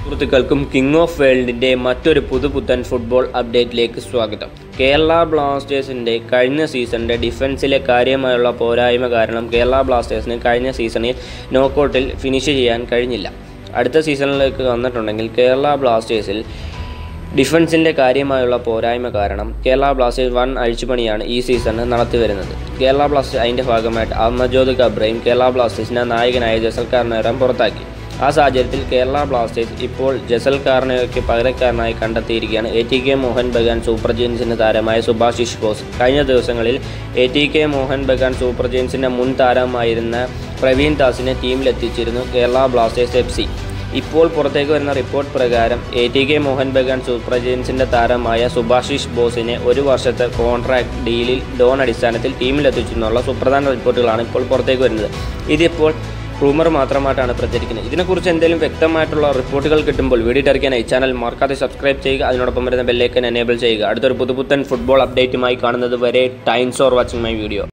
സുഹൃത്തുക്കൾക്കും king of വേൾഡിൻ്റെ മറ്റൊരു പുതുപുത്തൻ ഫുട്ബോൾ അപ്ഡേറ്റിലേക്ക് സ്വാഗതം കേരള ബ്ലാസ്റ്റേഴ്സിൻ്റെ കഴിഞ്ഞ സീസണിൻ്റെ ഡിഫൻസിലെ കാര്യമായുള്ള പോരായ്മ കാരണം കേരള ബ്ലാസ്റ്റേഴ്സിന് കഴിഞ്ഞ സീസണിൽ നോക്കൗട്ടിൽ ഫിനിഷ് ചെയ്യാൻ കഴിഞ്ഞില്ല അടുത്ത സീസണിലേക്ക് വന്നിട്ടുണ്ടെങ്കിൽ കേരള ബ്ലാസ്റ്റേഴ്സിൽ ഡിഫൻസിൻ്റെ കാര്യമായുള്ള പോരായ്മ കാരണം കേരള ബ്ലാസ്റ്റേഴ്സ് വൺ അഴിച്ചുപണിയാണ് ഈ സീസണിൽ നടത്തിവരുന്നത് കേരള ബ്ലാസ്റ്റേഴ്സ് അതിൻ്റെ ഭാഗമായിട്ട് അഹമ്മദ് കബ്രയും കേരള ബ്ലാസ്റ്റേഴ്സിൻ്റെ നായകനായ ജസൽ കാർണേറം പുറത്താക്കി ആ സാഹചര്യത്തിൽ കേരള ബ്ലാസ്റ്റേഴ്സ് ഇപ്പോൾ ജസൽ കാർണേറയ്ക്ക് പകരക്കാരനായി കണ്ടെത്തിയിരിക്കുകയാണ് A T K Mohun Bagan super ജെയിൻസിൻ്റെ താരമായ സുഭാഷിഷ് ബോസ് കഴിഞ്ഞ ദിവസങ്ങളിൽ A T K Mohun Bagan super ജെയിൻസിൻ്റെ മുൻ താരമായിരുന്ന പ്രവീൺ ദാസിനെ ടീമിലെത്തിച്ചിരുന്നു കേരള ബ്ലാസ്റ്റേഴ്സ് എഫ് സി ഇപ്പോൾ പുറത്തേക്ക് വരുന്ന റിപ്പോർട്ട് പ്രകാരം A T K Mohun Bagan super ജയൻസിൻ്റെ താരമായ സുഭാഷിഷ് ബോസിനെ ഒരു വർഷത്തെ കോൺട്രാക്ട് ഡീലിൽ ലോൺ അടിസ്ഥാനത്തിൽ ടീമിലെത്തിച്ചെന്നുള്ള സുപ്രധാന റിപ്പോർട്ടുകളാണ് ഇപ്പോൾ പുറത്തേക്ക് വരുന്നത് ഇതിപ്പോൾ റൂമർ മാത്രമായിട്ടാണ് പ്രചരിക്കുന്നത് ഇതിനെക്കുറിച്ച് എന്തെങ്കിലും വ്യക്തമായിട്ടുള്ള റിപ്പോർട്ടുകൾ കിട്ടുമ്പോൾ വീഡിയോ അറിയിക്കാനായി ചാനൽ മറക്കാതെ സബ്സ്ക്രൈബ് ചെയ്യുക അതിനോടൊപ്പം വരുന്ന ബെല്ലേക്കൻ എനേബിൾ ചെയ്യുക അടുത്തൊരു പുതുപുത്തൻ ഫുട്ബോൾ അപ്ഡേറ്റുമായി കാണുന്നത് വരെ times or watching my video